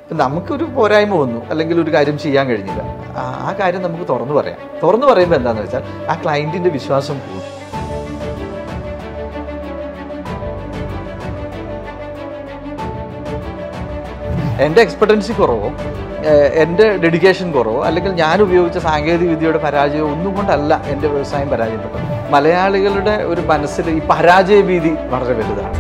ഇപ്പം നമുക്കൊരു പോരായ്മ വന്നു അല്ലെങ്കിൽ ഒരു കാര്യം ചെയ്യാൻ കഴിഞ്ഞില്ല ആ- ആ കാര്യം നമുക്ക് തുറന്നു പറയാം തുറന്നു പറയുമ്പോൾ എന്താണെന്ന് വെച്ചാൽ ആ ക്ലയൻറ്റിൻ്റെ വിശ്വാസം കൂടും എൻ്റെ എക്സ്പെർട്ടൻസി കുറവോ ഏഹ് എൻ്റെ ഡെഡിക്കേഷൻ കുറവോ അല്ലെങ്കിൽ ഞാൻ ഉപയോഗിച്ച സാങ്കേതിക വിദ്യയുടെ പരാജയം ഒന്നും കൊണ്ടല്ല എൻ്റെ വ്യവസായം പരാജയപ്പെട്ടത് മലയാളികളുടെ ഒരു മനസ്സിൽ ഈ പരാജയ ഭീതി വളരെ വലുതാണ്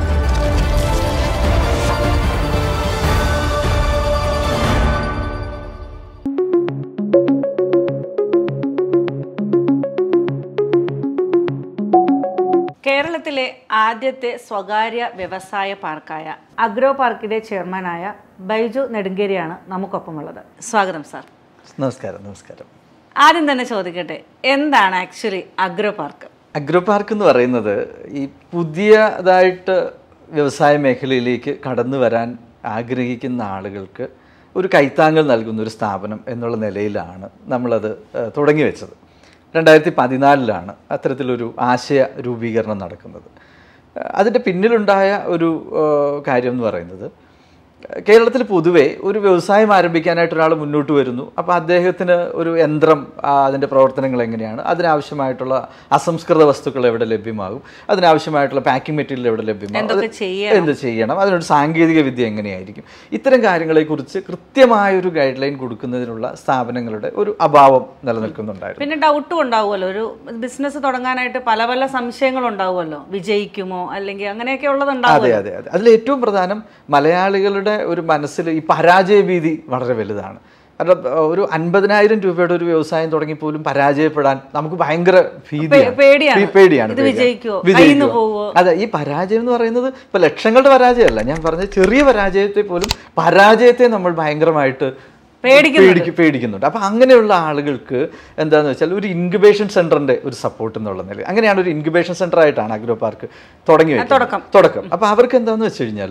കേരളത്തിലെ ആദ്യത്തെ സ്വകാര്യ വ്യവസായ പാർക്കായ അഗ്രോ പാർക്കിന്റെ ചെയർമാനായ ബൈജു നെടുങ്കേരിയാണ് നമുക്കൊപ്പമുള്ളത് സ്വാഗതം സാർ നമസ്കാരം നമസ്കാരം ആദ്യം തന്നെ ചോദിക്കട്ടെ എന്താണ് actually agro park agro park എന്ന് പറയുന്നത് ഈ പുതിയതായിട്ട് വ്യവസായ മേഖലയിലേക്ക് കടന്നു വരാൻ ആഗ്രഹിക്കുന്ന ആളുകൾക്ക് ഒരു കൈത്താങ്ങൽ നൽകുന്ന ഒരു സ്ഥാപനം എന്നുള്ള നിലയിലാണ് നമ്മളത് ഏഹ്, തുടങ്ങി വെച്ചത് രണ്ടായിരത്തി പതിനാലിലാണ് അത്തരത്തിലൊരു ആശയ രൂപീകരണം നടക്കുന്നത് ഏഹ്, അതിൻ്റെ പിന്നിലുണ്ടായ ഒരു ഏഹ്, കാര്യം എന്ന് പറയുന്നത് കേരളത്തിൽ പൊതുവെ ഒരു വ്യവസായം ആരംഭിക്കാനായിട്ട് ഒരാൾ മുന്നോട്ട് വരുന്നു അപ്പോൾ അദ്ദേഹത്തിന് ഒരു യന്ത്രം ആ, അതിൻ്റെ പ്രവർത്തനങ്ങൾ എങ്ങനെയാണ് അതിനാവശ്യമായിട്ടുള്ള അസംസ്കൃത വസ്തുക്കൾ എവിടെ ലഭ്യമാകും അതിനാവശ്യമായിട്ടുള്ള പാക്കിംഗ് മെറ്റീരിയൽ എവിടെ ലഭ്യമാകും എന്തൊക്കെ അത് ചെയ്യണം? എന്ത് ചെയ്യണം അതിനൊരു സാങ്കേതിക വിദ്യ എങ്ങനെയായിരിക്കും ഇത്തരം കാര്യങ്ങളെക്കുറിച്ച് കൃത്യമായൊരു ഗൈഡ് ലൈൻ കൊടുക്കുന്നതിനുള്ള സ്ഥാപനങ്ങളുടെ ഒരു അഭാവം നിലനിൽക്കുന്നുണ്ടായിരുന്നു പിന്നെ ഡൗട്ടും ഉണ്ടാവുമല്ലോ ഒരു ബിസിനസ് തുടങ്ങാനായിട്ട് പല പല സംശയങ്ങളും ഉണ്ടാവുമല്ലോ വിജയിക്കുമോ അല്ലെങ്കിൽ അങ്ങനെയൊക്കെ അതെ ഉള്ളതുണ്ടാവുമല്ലോ അതെ അതെ അതിൽ ഏറ്റവും പ്രധാനം മലയാളികളുടെ ഒരു മനസ്സിൽ ഈ പരാജയ ഭീതി വളരെ വലുതാണ് കാരണം അഹ് ഒരു അൻപതിനായിരം രൂപയുടെ ഒരു വ്യവസായം തുടങ്ങി പോലും പരാജയപ്പെടാൻ നമുക്ക് ഭയങ്കര ഭീതിയാണ് പേടിയാണ്. പേ- പേടിയാണ് ഇത് പേടിയാണ്. വിജയിക്കുവോ? വിജയിക്കുവോ? കയ്യിന്ന് പോവോ? അതെ ഈ പരാജയം എന്ന് പറയുന്നത് ഇപ്പൊ ലക്ഷങ്ങളുടെ പരാജയമല്ല ഞാൻ പറഞ്ഞ ചെറിയ പരാജയത്തെ പോലും പരാജയത്തെ നമ്മൾ ഭയങ്കരമായിട്ട് പേടിക്കുന്നുണ്ട്. പേടിക്ക് പേടിക്കുന്നുണ്ട് അപ്പൊ അങ്ങനെയുള്ള ആളുകൾക്ക് എന്താന്ന് വെച്ചാൽ ഒരു ഇൻക്യുബേഷൻ സെന്ററിന്റെ ഒരു സപ്പോർട്ട് എന്നുള്ള നില അങ്ങനെയാണ് ഒരു ഇൻക്യുബേഷൻ സെന്റർ ആയിട്ടാണ് അഗ്രോ പാർക്ക് തുടങ്ങി വെക്കുന്നത്. തുടക്കം. തുടക്കം അപ്പൊ അവർക്ക് എന്താന്ന് വെച്ച് കഴിഞ്ഞാൽ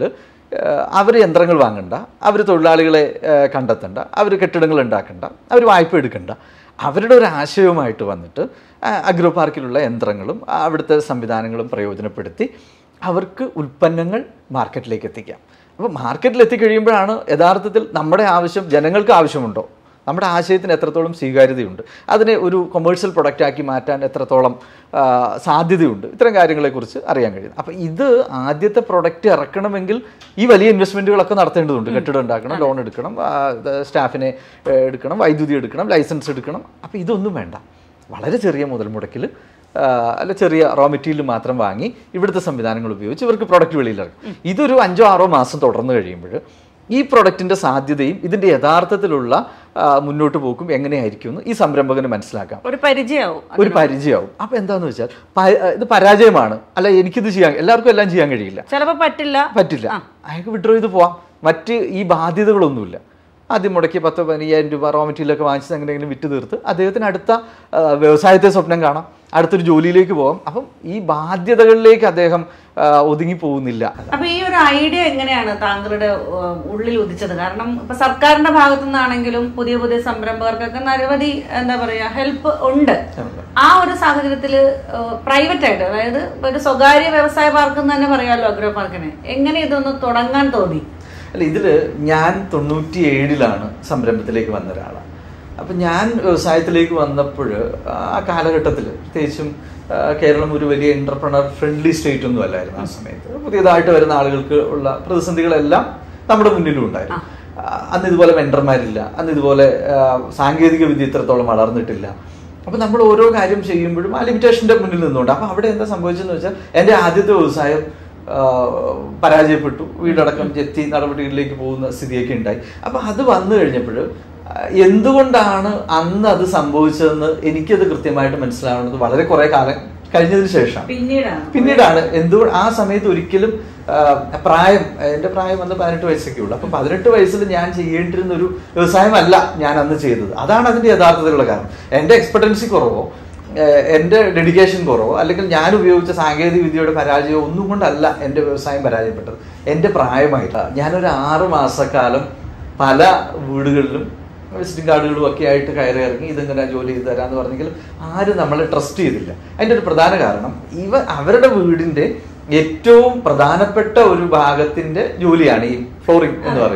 അവർ യന്ത്രങ്ങൾ വാങ്ങണ്ട അവർ തൊഴിലാളികളെ ഏഹ്, കണ്ടെത്തണ്ട അവർ കെട്ടിടങ്ങൾ ഉണ്ടാക്കണ്ട അവർ വായ്പ എടുക്കണ്ട അവരുടെ ഒരു ആശയവുമായിട്ട് വന്നിട്ട് ആ, അഗ്രോ പാർക്കിലുള്ള യന്ത്രങ്ങളും ആ, അവിടുത്തെ സംവിധാനങ്ങളും പ്രയോജനപ്പെടുത്തി അവർക്ക് ഉൽപ്പന്നങ്ങൾ മാർക്കറ്റിലേക്ക് എത്തിക്കാം അപ്പോൾ മാർക്കറ്റിൽ എത്തിക്കഴിയുമ്പോഴാണ് യഥാർത്ഥത്തിൽ നമ്മുടെ ആവശ്യം ജനങ്ങൾക്ക് ആവശ്യമുണ്ടോ നമ്മുടെ ആശയത്തിന് എത്രത്തോളം സ്വീകാര്യതയുണ്ട് അതിനെ ഒരു കൊമേഴ്ഷ്യൽ പ്രൊഡക്റ്റ് ആക്കി മാറ്റാൻ എത്രത്തോളം ആ, സാധ്യതയുണ്ട് ഇത്തരം കാര്യങ്ങളെക്കുറിച്ച് അറിയാൻ കഴിയും അപ്പോൾ ഇത് ആദ്യത്തെ പ്രൊഡക്റ്റ് ഇറക്കണമെങ്കിൽ ഈ വലിയ ഇൻവെസ്റ്റ്മെൻറ്റുകളൊക്കെ നടത്തേണ്ടതുണ്ട് കെട്ടിടം ഉണ്ടാക്കണം ലോൺ എടുക്കണം ആ, ഇത് സ്റ്റാഫിനെ ഏ, എടുക്കണം വൈദ്യുതി എടുക്കണം ലൈസൻസ് എടുക്കണം അപ്പോൾ ഇതൊന്നും വേണ്ട വളരെ ചെറിയ മുതൽ മുടക്കിൽ അല്ല ചെറിയ റോ മെറ്റീരിയൽ മാത്രം വാങ്ങി ഇവിടുത്തെ സംവിധാനങ്ങൾ ഉപയോഗിച്ച് ഇവർക്ക് പ്രൊഡക്റ്റ് വെളിയിലിറക്കും ഇതൊരു അഞ്ചോ ആറോ മാസം തുടർന്ന് കഴിയുമ്പോൾ ഈ പ്രൊഡക്റ്റിന്റെ സാധ്യതയും ഇതിന്റെ യഥാർത്ഥത്തിലുള്ള ആ, മുന്നോട്ട് പോക്കും എങ്ങനെയായിരിക്കും എന്ന് ഈ സംരംഭകന് മനസ്സിലാക്കാം ഒരു പരിചയമാവും ഒരു പരിചയമാവും അപ്പൊ എന്താന്ന് വെച്ചാൽ പ- ഇത് പരാജയമാണ് അല്ല എനിക്കിത് ചെയ്യാൻ എല്ലാവർക്കും എല്ലാം ചെയ്യാൻ കഴിയില്ല ചിലപ്പോൾ പറ്റില്ല പറ്റില്ല അയാൾക്ക് വിഡ്രോ ചെയ്ത് പോവാം മറ്റ് ഈ ബാധ്യതകളൊന്നുമില്ല ആദ്യം മുടക്കി പത്തോ പതിനയ്യായിരം രൂപ റോ മെറ്റീരിയലൊക്കെ വാങ്ങിച്ച് എങ്ങനെയെങ്കിലും വിറ്റ് തീർത്ത് അദ്ദേഹത്തിന് അടുത്ത ആ, വ്യവസായത്തെ സ്വപ്നം കാണാം അടുത്തൊരു ജോലിയിലേക്ക് പോകാം അപ്പം ഈ ബാധ്യതകളിലേക്ക് അദ്ദേഹം ആ, ഒതുങ്ങി പോകുന്നില്ല അപ്പൊ ഈ ഒരു ഐഡിയ എങ്ങനെയാണ് താങ്കളുടെ ഉം, ഉള്ളിൽ ഉദിച്ചത് കാരണം ഇപ്പൊ സർക്കാരിന്റെ ഭാഗത്തു നിന്നാണെങ്കിലും പുതിയ പുതിയ സംരംഭകർക്കൊക്കെ നിരവധി എന്താ പറയാ ഹെൽപ്പ് ഉണ്ട് ആ ഒരു സാഹചര്യത്തിൽ പ്രൈവറ്റ് ആയിട്ട് അതായത് ഒരു സ്വകാര്യ വ്യവസായ പാർക്ക് എന്ന് തന്നെ പറയാമല്ലോ അഗ്രോ പാർക്കിന് എങ്ങനെ ഇതൊന്ന് തുടങ്ങാൻ തോന്നി അല്ല ഇതിൽ ഞാൻ തൊണ്ണൂറ്റി ഏഴിലാണ് സംരംഭത്തിലേക്ക് വന്ന ഒരാളാണ് അപ്പം ഞാൻ വ്യവസായത്തിലേക്ക് വന്നപ്പോൾ ആ കാലഘട്ടത്തിൽ പ്രത്യേകിച്ചും ആ, കേരളം ഒരു വലിയ എന്റർപ്രണർ ഫ്രണ്ട്ലി സ്റ്റേറ്റ് ഒന്നും അല്ലായിരുന്നു ആ സമയത്ത് പുതിയതായിട്ട് വരുന്ന ആളുകൾക്ക് ഉള്ള പ്രതിസന്ധികളെല്ലാം നമ്മുടെ മുന്നിലും ഉണ്ടായിരുന്നു ആ, അന്ന് ഇതുപോലെ മെൻറ്റർമാരില്ല അന്ന് ഇതുപോലെ ആ, സാങ്കേതിക വിദ്യ ഇത്രത്തോളം വളർന്നിട്ടില്ല അപ്പൊ നമ്മൾ ഓരോ കാര്യം ചെയ്യുമ്പോഴും ആ ലിമിറ്റേഷന്റെ മുന്നിൽ നിന്നുകൊണ്ട് അപ്പൊ അവിടെ എന്താ സംഭവിച്ചെന്ന് വെച്ചാൽ എൻ്റെ ആദ്യത്തെ വ്യവസായം ആ, പരാജയപ്പെട്ടു വീടടക്കം ജപ്തി നടപടികളിലേക്ക് പോകുന്ന സ്ഥിതിയൊക്കെ ഉണ്ടായി അപ്പൊ അത് വന്നു കഴിഞ്ഞപ്പോൾ എന്തുകൊണ്ടാണ് അന്ന് അത് സംഭവിച്ചതെന്ന് എനിക്കത് കൃത്യമായിട്ട് മനസ്സിലാവുന്നത് വളരെ കുറെ കാലം കഴിഞ്ഞതിന് ശേഷം പിന്നീടാണ് പിന്നീടാണ് എന്തുകൊണ്ട് ആ സമയത്ത് ഒരിക്കലും ആ, പ്രായം എൻ്റെ പ്രായം വന്ന് പതിനെട്ട് വയസ്സൊക്കെ ഉള്ളൂ അപ്പം പതിനെട്ട് വയസ്സിൽ ഞാൻ ചെയ്യേണ്ടിരുന്ന ഒരു വ്യവസായമല്ല ഞാൻ അന്ന് ചെയ്തത് അതാണ് അതിൻ്റെ യഥാർത്ഥത്തിലുള്ള കാരണം എൻ്റെ എക്സ്പെർട്ടൻസി കുറവോ ഏഹ് എൻ്റെ ഡെഡിക്കേഷൻ കുറവോ അല്ലെങ്കിൽ ഞാൻ ഉപയോഗിച്ച സാങ്കേതിക വിദ്യയുടെ പരാജയമോ ഒന്നും കൊണ്ടല്ല എൻ്റെ വ്യവസായം പരാജയപ്പെട്ടത് എൻ്റെ പ്രായമായിട്ട് ഞാനൊരു ആറ് മാസക്കാലം പല വീടുകളിലും വിസിറ്റിംഗ് കാർഡുകളും ഒക്കെ ആയിട്ട് കയറി ഇറങ്ങി ഇതിങ്ങനെ ജോലി ചെയ്ത് തരാന്ന് പറഞ്ഞെങ്കിലും ആരും നമ്മളെ ട്രസ്റ്റ് ചെയ്തില്ല അതിൻ്റെ ഒരു പ്രധാന കാരണം ഇവ അവരുടെ വീടിന്റെ ഏറ്റവും പ്രധാനപ്പെട്ട ഒരു ഭാഗത്തിന്റെ ജോലിയാണ് ഈ ഫ്ലോറിംഗ് എന്ന് പറയുന്നത്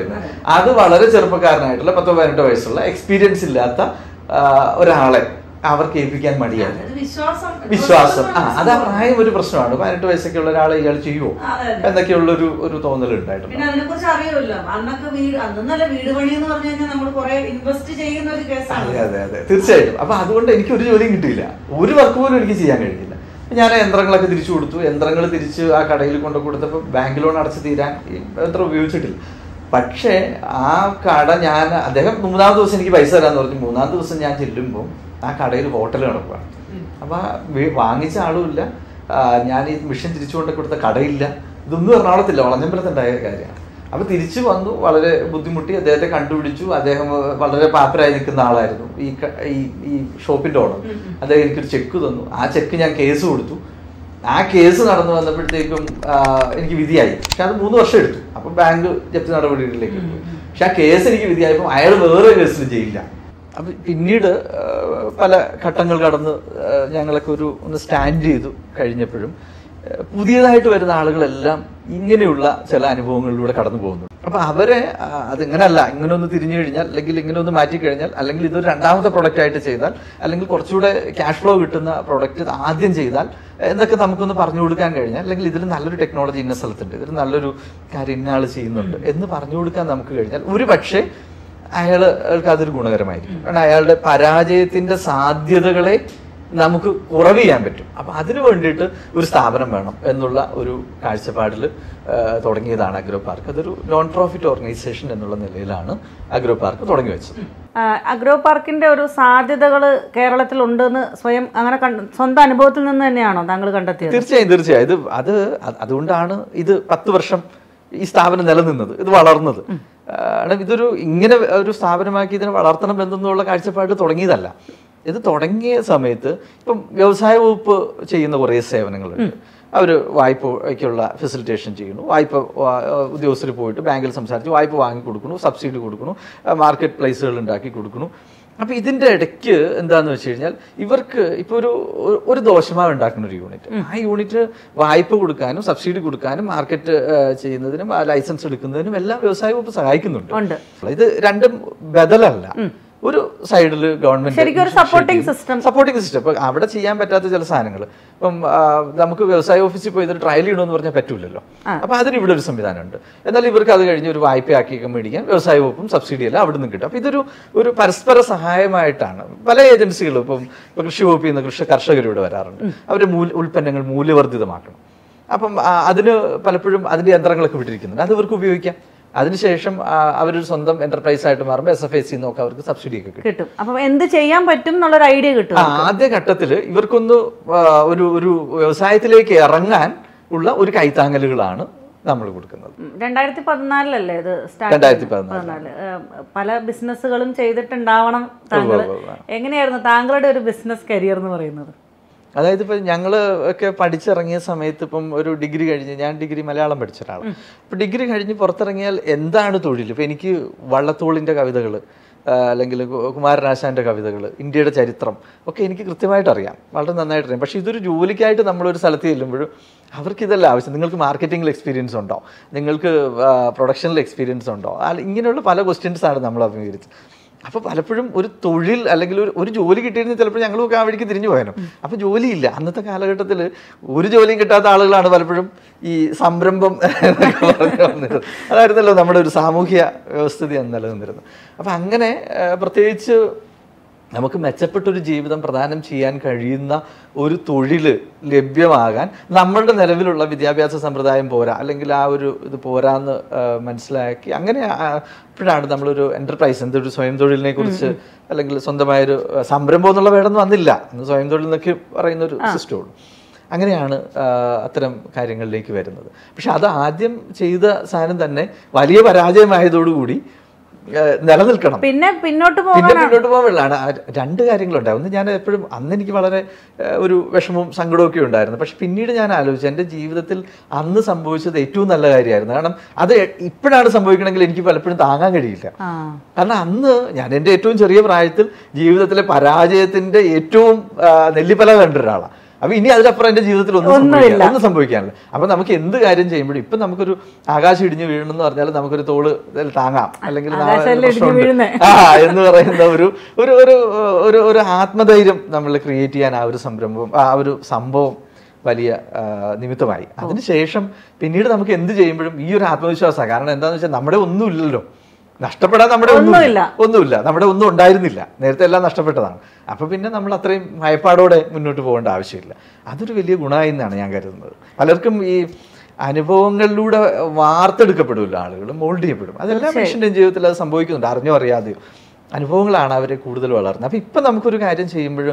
അത് വളരെ ചെറുപ്പക്കാരനായിട്ടുള്ള പത്തോ പതിനെട്ടോ വയസ്സുള്ള എക്സ്പീരിയൻസ് ഇല്ലാത്ത ആ, ഒരാളെ അവർക്ക് ഏൽപ്പിക്കാൻ മടിയാണ് അത് വിശ്വാസം വിശ്വാസം ആ അത് ആ പ്രായം ഒരു പ്രശ്നമാണ് പതിനെട്ട് വയസ്സൊക്കെ ഉള്ള ഒരാളെ ഇയാൾ ചെയ്യുമോ അതെ, അതെ. എന്നൊക്കെയുള്ള ഒരു ഒരു തോന്നൽ ഉണ്ടായിട്ടുണ്ട് പിന്നെ അതിനെ കുറിച്ച് അറിയുമല്ലോ അന്നൊക്കെ വീട് അന്നല്ല വീട് പണി എന്ന് പറഞ്ഞു കഴിഞ്ഞാൽ നമ്മൾ കുറെ ഇൻവെസ്റ്റ് ചെയ്യുന്ന ഒരു കേസാണ് അതെ അതെ അതെ തീർച്ചയായിട്ടും അപ്പൊ അതുകൊണ്ട് എനിക്ക് ഒരു ജോലിയും കിട്ടിയില്ല ഒരു വർക്ക് പോലും എനിക്ക് ചെയ്യാൻ കഴിഞ്ഞില്ല ഞാൻ യന്ത്രങ്ങളൊക്കെ തിരിച്ചു കൊടുത്തു യന്ത്രങ്ങൾ തിരിച്ച് ആ കടയിൽ കൊണ്ടു കൊടുത്തപ്പോൾ ബാങ്ക് ലോൺ അടച്ചു തീരാൻ ഈ യന്ത്രം ഉപയോഗിച്ചിട്ടില്ല പക്ഷേ ആ കട ഞാൻ അദ്ദേഹം മൂന്നാം ദിവസം എനിക്ക് പൈസ തരാന്ന് പറഞ്ഞു മൂന്നാം ദിവസം ഞാൻ ചെല്ലുമ്പോൾ ആ കടയിൽ ഹോട്ടൽ നടക്കുകയാണ് അപ്പൊ ആ വി- വാങ്ങിച്ച ആളുമില്ല ആ, ഞാൻ ഈ മിഷൻ തിരിച്ചു കൊണ്ട് കൊടുത്ത കടയില്ല ഇതൊന്നും എറണാകുളത്തില്ല വളഞ്ഞമ്പലത്തുണ്ടായ കാര്യമാണ് അപ്പൊ തിരിച്ചു വന്നു വളരെ ബുദ്ധിമുട്ടി അദ്ദേഹത്തെ കണ്ടുപിടിച്ചു അദ്ദേഹം വളരെ പാപ്പരായി നിൽക്കുന്ന ആളായിരുന്നു ഈ ക- ഈ ഈ ഷോപ്പിന്റെ ഓണർ അദ്ദേഹം എനിക്കൊരു ചെക്ക് തന്നു ആ ചെക്ക് ഞാൻ കേസ് കൊടുത്തു ആ കേസ് നടന്നു വന്നപ്പോഴത്തേക്കും ആ, എനിക്ക് വിധിയായി പക്ഷെ അത് മൂന്ന് വർഷം എടുത്തു അപ്പൊ ബാങ്ക് ജപ്തി നടപടികളിലേക്ക് പോയി പക്ഷെ ആ കേസ് എനിക്ക് വിധിയായപ്പോൾ അയാൾ വേറെ കേസിൽ ജയിലില്ല അപ്പൊ പിന്നീട് ആ, പല ഘട്ടങ്ങൾ കടന്ന് ആ, ഞങ്ങളൊക്കെ ഒരു ഒന്ന് സ്റ്റാൻഡ് ചെയ്തു കഴിഞ്ഞപ്പോഴും ആ, പുതിയതായിട്ട് വരുന്ന ആളുകളെല്ലാം ഇങ്ങനെയുള്ള ചില അനുഭവങ്ങളിലൂടെ കടന്നു പോകുന്നു അപ്പൊ അവരെ ആ, അതിങ്ങനല്ല ഇങ്ങനെ ഒന്ന് തിരിഞ്ഞു കഴിഞ്ഞാൽ അല്ലെങ്കിൽ ഇങ്ങനെ ഒന്ന് മാറ്റി കഴിഞ്ഞാൽ അല്ലെങ്കിൽ ഇതൊരു രണ്ടാമത്തെ പ്രൊഡക്റ്റ് ആയിട്ട് ചെയ്താൽ അല്ലെങ്കിൽ കുറച്ചുകൂടെ ക്യാഷ് ഫ്ലോ കിട്ടുന്ന പ്രൊഡക്റ്റ് ആദ്യം ചെയ്താൽ എന്നൊക്കെ നമുക്കൊന്ന് പറഞ്ഞു കൊടുക്കാൻ കഴിഞ്ഞാൽ അല്ലെങ്കിൽ ഇതിൽ നല്ലൊരു ടെക്നോളജി ഇന്ന സ്ഥലത്തുണ്ട് ഇതിൽ നല്ലൊരു കാര്യം ഇന്ന ആൾ ചെയ്യുന്നുണ്ട് എന്ന് പറഞ്ഞു കൊടുക്കാൻ നമുക്ക് കഴിഞ്ഞാൽ ഒരു പക്ഷേ അയാൾക്ക് അതൊരു ഗുണകരമായിരിക്കും കാരണം അയാളുടെ പരാജയത്തിന്റെ സാധ്യതകളെ നമുക്ക് കുറവ് ചെയ്യാൻ പറ്റും അപ്പൊ അതിനു വേണ്ടിയിട്ട് ഒരു സ്ഥാപനം വേണം എന്നുള്ള ഒരു കാഴ്ചപ്പാടിൽ തുടങ്ങിയതാണ് അഗ്രോ പാർക്ക് അതൊരു നോൺ പ്രോഫിറ്റ് ഓർഗനൈസേഷൻ എന്നുള്ള നിലയിലാണ് അഗ്രോ പാർക്ക് തുടങ്ങി വെച്ചത് ആ, അഗ്രോ പാർക്കിന്റെ ഒരു സാധ്യതകൾ കേരളത്തിൽ ഉണ്ടെന്ന് സ്വയം അങ്ങനെ കണ്ട- സ്വന്തം അനുഭവത്തിൽ നിന്ന് തന്നെയാണോ താങ്കൾ കണ്ടെത്തിയത് തീർച്ചയായും തീർച്ചയായും ഇത് അത് അത് അതുകൊണ്ടാണ് ഇത് പത്ത് വർഷം ഈ സ്ഥാപനം നിലനിന്നത് ഇത് വളർന്നത് കാരണം ഇതൊരു ഇങ്ങനെ ഒരു സ്ഥാപനമാക്കി ഇതിനെ വളർത്തണം എന്നുള്ള കാഴ്ചപ്പാട് തുടങ്ങിയതല്ല ഇത് തുടങ്ങിയ സമയത്ത് ഇപ്പം വ്യവസായ വകുപ്പ് ചെയ്യുന്ന കുറേ സേവനങ്ങളുണ്ട് അവർ വായ്പയ്ക്കുള്ള ഫെസിലിറ്റേഷൻ ചെയ്യുന്നു വായ്പ വാ- ഉദ്യോഗസ്ഥർ പോയിട്ട് ബാങ്കിൽ സംസാരിച്ച് വായ്പ വാങ്ങി കൊടുക്കുന്നു സബ്സിഡി കൊടുക്കുന്നു മാർക്കറ്റ് പ്ലേസുകൾ ഉണ്ടാക്കി കൊടുക്കുന്നു അപ്പൊ ഇതിന്റെ ഇടയ്ക്ക് എന്താന്ന് വെച്ച് കഴിഞ്ഞാൽ ഇവർക്ക് ഇപ്പൊ ഒരു ഒരു- ഒരു ദോശമാവ് ഉണ്ടാക്കുന്ന ഒരു യൂണിറ്റ് ആ യൂണിറ്റ് വായ്പ കൊടുക്കാനും സബ്സിഡി കൊടുക്കാനും മാർക്കറ്റ് ചെയ്യുന്നതിനും ആ ലൈസൻസ് എടുക്കുന്നതിനും എല്ലാം വ്യവസായ വകുപ്പ് സഹായിക്കുന്നുണ്ട് ഉണ്ട്. ഇത് രണ്ടും ബദലല്ല ഒരു സൈഡിൽ ഗവൺമെന്റ് ശരിക്കും ഒരു supporting system. സപ്പോർട്ടിംഗ് സിസ്റ്റം ഇപ്പൊ അവിടെ ചെയ്യാൻ പറ്റാത്ത ചില സാധനങ്ങൾ ഇപ്പം ആ, നമുക്ക് വ്യവസായ ഓഫീസിൽ പോയി ഇതൊരു ട്രയൽ ചെയ്യണമെന്ന് പറഞ്ഞാൽ പറ്റൂലല്ലോ അപ്പൊ അതിന് ഇവിടെ ഒരു സംവിധാനമുണ്ട് എന്നാൽ ഇവർക്ക് അത് കഴിഞ്ഞ് ഒരു വായ്പയാക്കിയൊക്കെ മേടിക്കാൻ വ്യവസായ വകുപ്പും സബ്സിഡി എല്ലാം അവിടെ നിന്ന് കിട്ടും അപ്പൊ ഇതൊരു ഒരു പരസ്പര സഹായമായിട്ടാണ് പല ഏജൻസികളും ഇപ്പം ഇപ്പൊ കൃഷി വകുപ്പിൽ നിന്ന് കൃഷി കർഷകർ ഇവിടെ വരാറുണ്ട് അവരുടെ മൂല ഉൽപ്പന്നങ്ങൾ മൂല്യവർദ്ധിതമാക്കണം അപ്പം ആ, അതിന് പലപ്പോഴും അതിന്റെ യന്ത്രങ്ങളൊക്കെ വിട്ടിരിക്കുന്നുണ്ട് അത് ഇവർക്ക് ഉപയോഗിക്കാം അതിനുശേഷം ആ, അവരൊരു സ്വന്തം എന്റർപ്രൈസ് ആയിട്ട് മാറുമ്പോൾ എസ് എഫ് ഐ സി എന്നൊക്കെ അവർക്ക് സബ്സിഡി ഒക്കെ കിട്ടും കിട്ടും അപ്പൊ എന്ത് ചെയ്യാൻ പറ്റും എന്നുള്ളൊരു ഐഡിയ കിട്ടും ആ, ആദ്യ ഘട്ടത്തിൽ ഇവർക്കൊന്ന് ആ, ഒരു ഒരു വ്യവസായത്തിലേക്ക് ഇറങ്ങാൻ ഉള്ള ഒരു കൈത്താങ്ങലുകളാണ് നമ്മൾ കൊടുക്കുന്നത് ഉം, രണ്ടായിരത്തി പതിനാലിലല്ലേ ഇത് സ്റ്റാർട്ട് രണ്ടായിരത്തി പതിനാല്. പതിനാല് ഏം, പല ബിസിനസ്സുകളും ചെയ്തിട്ടുണ്ടാവണം താങ്കൾ ഉവ്വ് ഉവ്വ്. എങ്ങനെയായിരുന്നു താങ്കളുടെ ഒരു ബിസിനസ് കരിയർ എന്ന് പറയുന്നത് അതായത് ഇപ്പം ഞങ്ങൾ ഒക്കെ പഠിച്ചിറങ്ങിയ സമയത്ത് ഇപ്പം ഒരു ഡിഗ്രി കഴിഞ്ഞ് ഞാൻ ഡിഗ്രി മലയാളം പഠിച്ച ഒരാളാണ് അപ്പം ഡിഗ്രി കഴിഞ്ഞ് പുറത്തിറങ്ങിയാൽ എന്താണ് തൊഴിൽ ഇപ്പം എനിക്ക് വള്ളത്തോളിൻ്റെ കവിതകൾ അല്ലെങ്കിൽ കു- കുമാരനാശാൻ്റെ കവിതകൾ ഇന്ത്യയുടെ ചരിത്രം ഒക്കെ എനിക്ക് കൃത്യമായിട്ട് അറിയാം വളരെ നന്നായിട്ട് അറിയാം പക്ഷേ ഇതൊരു ജോലിക്കായിട്ട് നമ്മളൊരു സ്ഥലത്ത് ചെല്ലുമ്പോഴും അവർക്ക് ഇതല്ല ആവശ്യം നിങ്ങൾക്ക് മാർക്കറ്റിംഗിൽ എക്സ്പീരിയൻസ് ഉണ്ടോ നിങ്ങൾക്ക് പ്രൊഡക്ഷനിൽ എക്സ്പീരിയൻസ് ഉണ്ടോ അല്ല ഇങ്ങനെയുള്ള പല ക്വസ്റ്റ്യൻസ് ആണ് നമ്മൾ അഭിമുഖീകരിച്ചത് അപ്പോൾ പലപ്പോഴും ഒരു തൊഴിൽ അല്ലെങ്കിൽ ഒരു ഒരു ജോലി കിട്ടിയിരുന്ന ചിലപ്പോൾ ഞങ്ങളൊക്കെ ആ വഴിക്ക് തിരിഞ്ഞു പോയാലും അപ്പോൾ ജോലിയില്ല അന്നത്തെ കാലഘട്ടത്തിൽ ഒരു ജോലിയും കിട്ടാത്ത ആളുകളാണ് പലപ്പോഴും ഈ സംരംഭം എന്നൊക്കെ പറഞ്ഞ് വന്നിരുന്നത് അതായിരുന്നല്ലോ നമ്മുടെ ഒരു സാമൂഹ്യ വ്യവസ്ഥിതി അന്ന് നിലനിന്നിരുന്നത് അപ്പം അങ്ങനെ ആ, പ്രത്യേകിച്ച് നമുക്ക് മെച്ചപ്പെട്ടൊരു ജീവിതം പ്രദാനം ചെയ്യാൻ കഴിയുന്ന ഒരു തൊഴിൽ ലഭ്യമാകാൻ നമ്മളുടെ നിലവിലുള്ള വിദ്യാഭ്യാസ സമ്പ്രദായം പോരാ അല്ലെങ്കിൽ ആ ഒരു ഇത് പോരാന്ന് ആ, മനസ്സിലാക്കി അങ്ങനെ അപ്പോഴാണ് നമ്മളൊരു എൻ്റർപ്രൈസ് എന്തൊരു സ്വയം തൊഴിലിനെ കുറിച്ച് അല്ലെങ്കിൽ സ്വന്തമായൊരു ആ, സംരംഭം എന്നുള്ള വേടൊന്നും വന്നില്ല അന്ന് സ്വയം തൊഴിൽ എന്നൊക്കെ പറയുന്ന ഒരു സിസ്റ്റമുള്ളൂ അങ്ങനെയാണ് ആ, അത്തരം കാര്യങ്ങളിലേക്ക് വരുന്നത് പക്ഷെ അത് ആദ്യം ചെയ്ത സാധനം തന്നെ വലിയ പരാജയമായതോടുകൂടി ആ, നിലനിൽക്കണം പിന്നെ പിന്നോട്ട് പിന്നെ പോകാൻ മുന്നോട്ട് പോകാൻ രണ്ട് കാര്യങ്ങളുണ്ട് ഒന്ന് ഞാൻ എപ്പോഴും അന്ന് എനിക്ക് വളരെ ഏഹ്, ഒരു വിഷമവും സങ്കടവും ഒക്കെ ഉണ്ടായിരുന്നു പക്ഷെ പിന്നീട് ഞാൻ ആലോചിച്ചു എൻ്റെ ജീവിതത്തിൽ അന്ന് സംഭവിച്ചത് ഏറ്റവും നല്ല കാര്യമായിരുന്നു കാരണം അത് ഇപ്പോഴാണ് സംഭവിക്കണമെങ്കിൽ എനിക്ക് പലപ്പോഴും താങ്ങാൻ കഴിയില്ല ആ കാരണം അന്ന് ഞാൻ എൻ്റെ ഏറ്റവും ചെറിയ പ്രായത്തിൽ ജീവിതത്തിലെ പരാജയത്തിൻ്റെ ഏറ്റവും ആ, നെല്ലിപ്പല കണ്ട ഒരാളാണ് അപ്പൊ ഇനി അതിലപ്പുറം എന്റെ ജീവിതത്തിൽ ഒന്നും ഒന്നുമില്ല. സംഭവിക്കാൻ ഒന്നും സംഭവിക്കാനില്ല അപ്പൊ നമുക്ക് എന്ത് കാര്യം ചെയ്യുമ്പോഴും ഇപ്പൊ നമുക്കൊരു ആകാശം ഇടിഞ്ഞു വീഴണമെന്ന് പറഞ്ഞാൽ നമുക്കൊരു തോള് ഇതിൽ താങ്ങാം അല്ലെങ്കിൽ നാളെ ആകാശമല്ലേ ഇടിഞ്ഞു പ്രശ്നമുണ്ട്. വീഴുന്നേ? ആ എന്ന് പറയുന്ന ഒരു ഒരു ഒരു ഒരു ഒരു ആത്മധൈര്യം നമ്മൾ ക്രിയേറ്റ് ചെയ്യാൻ ആ ഒരു സംരംഭം ആ ഒരു സംഭവം വലിയ ആ, നിമിത്തമായി അതിനുശേഷം പിന്നീട് നമുക്ക് എന്ത് ചെയ്യുമ്പോഴും ഈ ഒരു ആത്മവിശ്വാസമാണ് കാരണം എന്താണെന്ന് വെച്ചാൽ നമ്മുടെ ഒന്നുമില്ലല്ലോ നഷ്ടപ്പെടാൻ നമ്മുടെ ഒന്നുമില്ല. ഒന്നുമില്ല നമ്മുടെ ഒന്നും ഉണ്ടായിരുന്നില്ല നേരത്തെ എല്ലാം നഷ്ടപ്പെട്ടതാണ് അപ്പൊ പിന്നെ നമ്മൾ അത്രയും ഭയപ്പാടോടെ മുന്നോട്ട് പോകേണ്ട ആവശ്യമില്ല അതൊരു വലിയ ഗുണമായി എന്നാണ് ഞാൻ കരുതുന്നത് പലർക്കും ഈ അനുഭവങ്ങളിലൂടെ വാർത്തെടുക്കപ്പെടുമല്ലോ ആളുകൾ മോൾഡ് ചെയ്യപ്പെടും അതെല്ലാം മനുഷ്യൻ്റെ ജീവിതത്തിൽ അത് സംഭവിക്കുന്നുണ്ട് അറിഞ്ഞോ അറിയാതെയോ അനുഭവങ്ങളാണ് അവരെ കൂടുതൽ വളർന്നത് അപ്പോൾ ഇപ്പം നമുക്കൊരു കാര്യം ചെയ്യുമ്പോൾ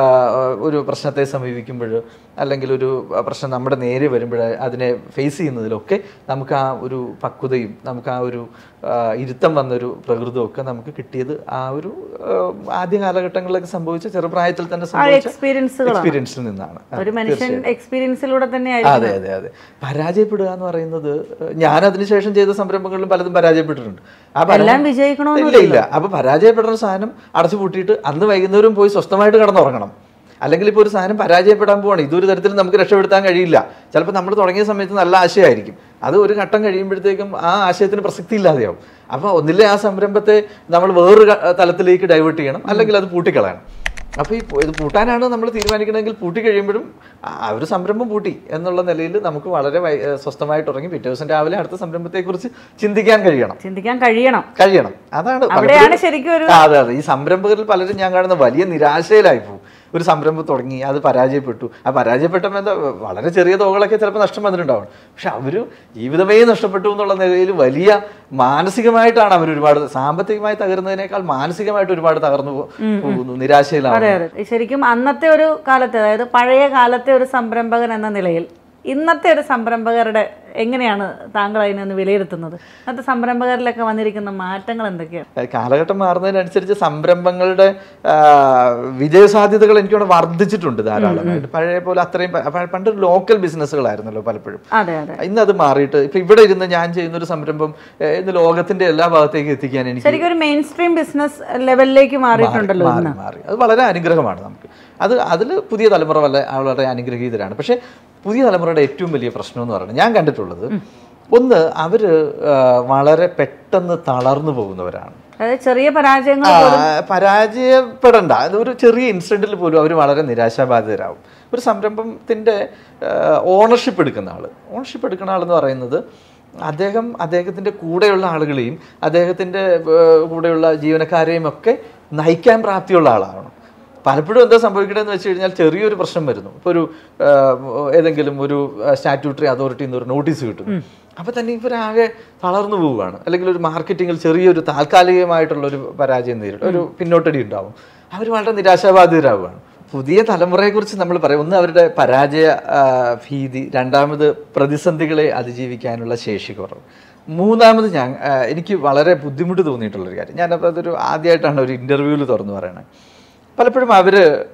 ഒരു പ്രശ്നത്തെ സമീപിക്കുമ്പോൾ അല്ലെങ്കിൽ ഒരു പ്രശ്നം നമ്മുടെ നേരെ വരുമ്പോൾ അതിനെ ഫേസ് ചെയ്യുന്നതിലൊക്കെ നമുക്ക് ആ ഒരു പക്വതയും നമുക്ക് ആ ഒരു ആ, ഇരുത്തം വന്നൊരു പ്രകൃതവും ഒക്കെ നമുക്ക് കിട്ടിയത് ആ ഒരു ആ, ആദ്യ കാലഘട്ടങ്ങളിലൊക്കെ സംഭവിച്ച ചെറുപ്രായത്തിൽ തന്നെ ആ സംഭവിച്ച എക്സ്പീരിയൻസുകളാണ് എക്സ്പീരിയൻസിൽ നിന്നാണ് ആ, ഒരു മനുഷ്യൻ എക്സ്പീരിയൻസിലൂടെ തന്നെ അതെ അതെ അതെ പരാജയപ്പെടുക എന്ന് പറയുന്നത് ഏഹ്, ഞാൻ അതിനുശേഷം ചെയ്ത സംരംഭങ്ങളിലും പലതും പരാജയപ്പെട്ടിട്ടുണ്ട് ആ പരാ- എല്ലാം വിജയിക്കണമെന്ന് ഇല്ല ഇല്ല അപ്പൊ പരാജയപ്പെടുന്ന സാധനം അടച്ചു പൂട്ടിയിട്ട് അന്ന് വൈകുന്നേരം പോയി സ്വസ്ഥമായിട്ട് കിടന്നുറങ്ങണം അല്ലെങ്കിൽ ഇപ്പോൾ ഒരു സാധനം പരാജയപ്പെടാൻ പോവാണ് ഇതൊരു തരത്തിൽ നമുക്ക് രക്ഷപ്പെടുത്താൻ കഴിയില്ല ചിലപ്പോൾ നമ്മൾ തുടങ്ങിയ സമയത്ത് നല്ല ആശയമായിരിക്കും അത് ഒരു ഘട്ടം കഴിയുമ്പോഴത്തേക്കും ആ ആശയത്തിന് പ്രസക്തി ഇല്ലാതെയാവും അപ്പോൾ ഒന്നില്ലേ ആ സംരംഭത്തെ നമ്മൾ വേറൊരു ക- തലത്തിലേക്ക് ഡൈവേർട്ട് ചെയ്യണം അല്ലെങ്കിൽ അത് പൂട്ടിക്കളയണം അപ്പോൾ ഈ പു- ഇത് പൂട്ടാനാണ് നമ്മൾ തീരുമാനിക്കണമെങ്കിൽ പൂട്ടി കഴിയുമ്പോഴും ആ ആ ഒരു സംരംഭം പൂട്ടി എന്നുള്ള നിലയിൽ നമുക്ക് വളരെ വൈ- ഏഹ് സ്വസ്ഥമായിട്ട് ഉറങ്ങി പിറ്റേ ദിവസം രാവിലെ അടുത്ത സംരംഭത്തെക്കുറിച്ച് ചിന്തിക്കാൻ കഴിയണം ചിന്തിക്കാൻ കഴിയണം കഴിയണം അതാണ് അവിടെയാണ് പലപ്പോഴും- ശരിക്കും ഒരു ആ, അതെ അതെ ഈ സംരംഭകരിൽ പലരും ഞാൻ കാണുന്ന വലിയ നിരാശയിലായി പോകും ഒരു സംരംഭം തുടങ്ങി അത് പരാജയപ്പെട്ടു ആ പരാജയപ്പെട്ടപ്പോൾ എന്താ വളരെ ചെറിയ തുകകളൊക്കെ ചിലപ്പോൾ നഷ്ടം വന്നിട്ടുണ്ടാവും പക്ഷെ അവർ ജീവിതമേ നഷ്ടപ്പെട്ടു എന്നുള്ള നിലയിൽ വലിയ മാനസികമായിട്ടാണ് അവർ ഒരുപാട് സാമ്പത്തികമായി തകരുന്നതിനേക്കാൾ മാനസികമായിട്ട് ഒരുപാട് തകർന്നു പോ- പോകുന്നു നിരാശയിലാണ് അതെ അതെ ശരിക്കും അന്നത്തെ ഒരു കാലത്തെ അതായത് പഴയ കാലത്തെ ഒരു സംരംഭകൻ എന്ന നിലയിൽ ഇന്നത്തെ ഒരു സംരംഭകരുടെ എങ്ങനെയാണ് താങ്കൾ അതിനൊന്ന് വിലയിരുത്തുന്നത് ഇന്നത്തെ സംരംഭകരിലൊക്കെ വന്നിരിക്കുന്ന മാറ്റങ്ങൾ എന്തൊക്കെയാണ് ഏഹ് കാലഘട്ടം മാറുന്നതിനനുസരിച്ച് സംരംഭങ്ങളുടെ ആ, വിജയസാധ്യതകൾ എനിക്കവിടെ വർദ്ധിച്ചിട്ടുണ്ട് ധാരാളമായിട്ട് പഴയ പോലെ അത്രയും പ- പ- പണ്ട് ലോക്കൽ ബിസിനസ്സുകളായിരുന്നല്ലോ പലപ്പോഴും അതെ അതെ ഇന്ന് അത് മാറിയിട്ട് ഇപ്പൊ ഇവിടെ ഇരുന്ന് ഞാൻ ചെയ്യുന്ന ഒരു സംരംഭം ഏഹ്, ഇന്ന് ലോകത്തിന്റെ എല്ലാ ഭാഗത്തേക്കും എത്തിക്കാൻ എനിക്ക് ശരിക്കും ഒരു മെയിൻ സ്ട്രീം ബിസിനസ് ലെവലിലേക്ക് മാറിയിട്ടുണ്ടല്ലോ മാറി ഇന്ന് മാറി അത് വളരെ അനുഗ്രഹമാണ് നമുക്ക് അത് അതിൽ പുതിയ തലമുറ വല്ല വളരെ അനുഗ്രഹീതരാണ് പക്ഷേ പുതിയ തലമുറയുടെ ഏറ്റവും വലിയ പ്രശ്നം എന്ന് പറയുന്നത് ഞാൻ കണ്ടിട്ടുള്ളത് ഒന്ന് അവര് ആ, വളരെ പെട്ടെന്ന് തളർന്നു പോകുന്നവരാണ് അതായത് ചെറിയ പരാജയങ്ങൾ ആ, പരാജയപ്പെടണ്ട അത് ഒരു ചെറിയ ഇൻസിഡന്റിൽ പോലും അവർ വളരെ നിരാശാബാധിതരാകും ഒരു സംരംഭത്തിന്റെ ഓണർഷിപ്പ് എടുക്കുന്ന ആൾ ഓണർഷിപ്പ് എടുക്കുന്ന ആളെന്ന് പറയുന്നത് അദ്ദേഹം അദ്ദേഹത്തിൻ്റെ കൂടെയുള്ള ആളുകളെയും അദ്ദേഹത്തിൻ്റെ കൂടെയുള്ള ജീവനക്കാരെയും ഒക്കെ നയിക്കാൻ പ്രാപ്തിയുള്ള ആളാണ് പലപ്പോഴും എന്താ സംഭവിക്കണമെന്ന് വെച്ച് കഴിഞ്ഞാൽ ചെറിയൊരു പ്രശ്നം വരുന്നു ഇപ്പോൾ ഒരു ആ, ഏതെങ്കിലും ഒരു സ്റ്റാറ്റ്യൂട്ടറി അതോറിറ്റിയിൽ നിന്ന് ഒരു നോട്ടീസ് കിട്ടുന്നു അപ്പോൾ തന്നെ ഇവരാകെ തളർന്നു പോവുകയാണ് അല്ലെങ്കിൽ ഒരു മാർക്കറ്റിങ്ങിൽ ചെറിയൊരു താൽക്കാലികമായിട്ടുള്ള ഒരു പരാജയം നേരിടും ഒരു പിന്നോട്ടടി ഉണ്ടാവും അവർ വളരെ നിരാശാബാധിതരാവുകയാണ് പുതിയ തലമുറയെക്കുറിച്ച് നമ്മൾ പറയും ഒന്ന് അവരുടെ പരാജയ ആ, ഭീതി രണ്ടാമത് പ്രതിസന്ധികളെ അതിജീവിക്കാനുള്ള ശേഷി കുറവ് മൂന്നാമത് ഞാൻ ആ, എനിക്ക് വളരെ ബുദ്ധിമുട്ട് തോന്നിയിട്ടുള്ളൊരു കാര്യം ഞാനപ്പോൾ അതൊരു ആദ്യമായിട്ടാണ് ഒരു ഇൻ്റർവ്യൂവിൽ തുറന്നു പറയണത് പലപ്പോഴും അവർ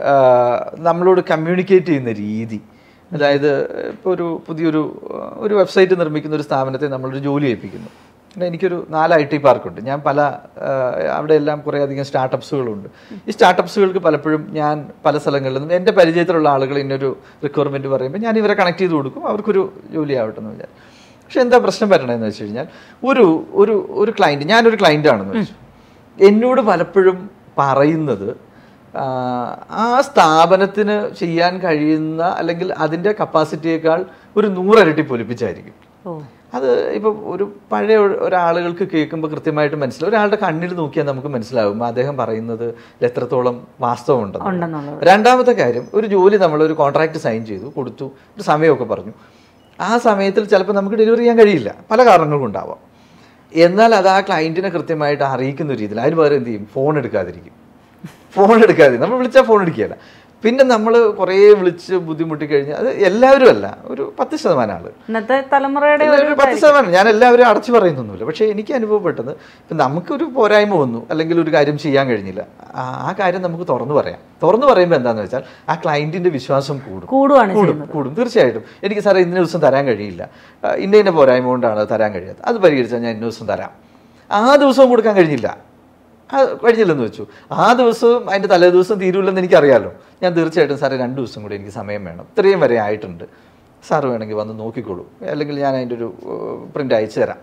നമ്മളോട് കമ്മ്യൂണിക്കേറ്റ് ചെയ്യുന്ന രീതി അതായത് ഇപ്പോൾ ഒരു പുതിയൊരു ആ, ഒരു വെബ്സൈറ്റ് നിർമ്മിക്കുന്ന ഒരു സ്ഥാപനത്തെ നമ്മളൊരു ജോലി ഏൽപ്പിക്കുന്നു പിന്നെ എനിക്കൊരു നാല് ഐ ടി പാർക്കുണ്ട് ഞാൻ പല ആ, അവിടെ എല്ലാം കുറേ അധികം സ്റ്റാർട്ടപ്സുകളുണ്ട് ഈ സ്റ്റാർട്ടപ്സുകൾക്ക് പലപ്പോഴും ഞാൻ പല സ്ഥലങ്ങളിൽ നിന്നും എൻ്റെ പരിചയത്തിലുള്ള ആളുകൾ ഇന്നൊരു റിക്വയർമെൻറ്റ് പറയുമ്പോൾ ഞാൻ ഇവരെ കണക്ട് ചെയ്ത് കൊടുക്കും അവർക്കൊരു ജോലി ആവട്ടെ എന്ന് വിചാരിച്ചു പക്ഷെ എന്താ പ്രശ്നം വരണമെന്ന് വെച്ച് കഴിഞ്ഞാൽ ഒരു ഒരു ഒരു ക്ലയൻറ്റ് ഞാനൊരു ക്ലയൻ്റ് ആണെന്ന് വെച്ചു എന്നോട് പലപ്പോഴും പറയുന്നത് ആ, ആ സ്ഥാപനത്തിന് ചെയ്യാൻ കഴിയുന്ന അല്ലെങ്കിൽ അതിൻ്റെ കപ്പാസിറ്റിയേക്കാൾ ഒരു നൂറരട്ടി പൊലിപ്പിച്ചായിരിക്കും ഓ അത് ഇപ്പം ഒരു പഴയ ഒ- ഒരാളുകൾക്ക് കേൾക്കുമ്പോൾ കൃത്യമായിട്ട് മനസ്സിലാവും ഒരാളുടെ കണ്ണിൽ നോക്കിയാൽ നമുക്ക് മനസ്സിലാവും അദ്ദേഹം പറയുന്നത് എത്രത്തോളം വാസ്തവമുണ്ടെന്ന് ഉണ്ടെന്നുള്ളത് രണ്ടാമത്തെ കാര്യം ഒരു ജോലി നമ്മൾ ഒരു കോൺട്രാക്ട് സൈൻ ചെയ്തു കൊടുത്തു ഒരു സമയമൊക്കെ പറഞ്ഞു ആ സമയത്തിൽ ചിലപ്പോൾ നമുക്ക് ഡെലിവറി ചെയ്യാൻ കഴിയില്ല പല കാരണങ്ങളും ഉണ്ടാവാം എന്നാൽ അത് ആ ക്ലയൻറ്റിനെ കൃത്യമായിട്ട് അറിയിക്കുന്ന രീതിയിൽ അതിന് പകരം എന്ത് ചെയ്യും ഫോൺ എടുക്കാതിരിക്കും ഫോൺ എടുക്കാതെ നമ്മൾ വിളിച്ചാൽ ഫോൺ എടുക്കുകയില്ല പിന്നെ നമ്മൾ കുറേ വിളിച്ച് ബുദ്ധിമുട്ടി കഴിഞ്ഞാൽ അത് എല്ലാവരും അല്ല ഒരു പത്ത് ശതമാനം ആള് ഇന്നത്തെ തലമുറയുടെ ഒരു പത്ത് ശതമാനം ഞാൻ എല്ലാവരും അടച്ചു പറയുന്നൊന്നുമില്ല പക്ഷേ എനിക്ക് അനുഭവപ്പെട്ടത് ഇപ്പം നമുക്കൊരു പോരായ്മ വന്നു അല്ലെങ്കിൽ ഒരു കാര്യം ചെയ്യാൻ കഴിഞ്ഞില്ല ആ ആ കാര്യം നമുക്ക് തുറന്നു പറയാം തുറന്നു പറയുമ്പോൾ എന്താണെന്ന് വെച്ചാൽ ആ ക്ലയൻറ്റിൻ്റെ വിശ്വാസം കൂടും കൂടുവാണ് കൂടും ചെയ്യുന്നത് കൂടും തീർച്ചയായിട്ടും എനിക്ക് സാറേ ഇന്ന ദിവസം തരാൻ കഴിയില്ല ആ, ഇന്ന ഇന്ന പോരായ്മ കൊണ്ടാണ് അത് തരാൻ കഴിയാത്തത് അത് പരിഹരിച്ചാൽ ഞാൻ ഇന്ന ദിവസം തരാം ആ ദിവസവും കൊടുക്കാൻ കഴിഞ്ഞില്ല ആ കഴിഞ്ഞില്ലെന്ന് വെച്ചു ആ ദിവസവും അതിൻ്റെ തലേ ദിവസം തീരുമില്ലെന്ന് എനിക്കറിയാലോ ഞാൻ തീർച്ചയായിട്ടും സാറേ രണ്ട് ദിവസം കൂടി എനിക്ക് സമയം വേണം ഇത്രയും വരെ ആയിട്ടുണ്ട് സാറ് വേണമെങ്കിൽ വന്ന് നോക്കിക്കോളൂ അല്ലെങ്കിൽ ഞാൻ അതിൻ്റെ ഒരു പ്രിൻ്റ് അയച്ചു തരാം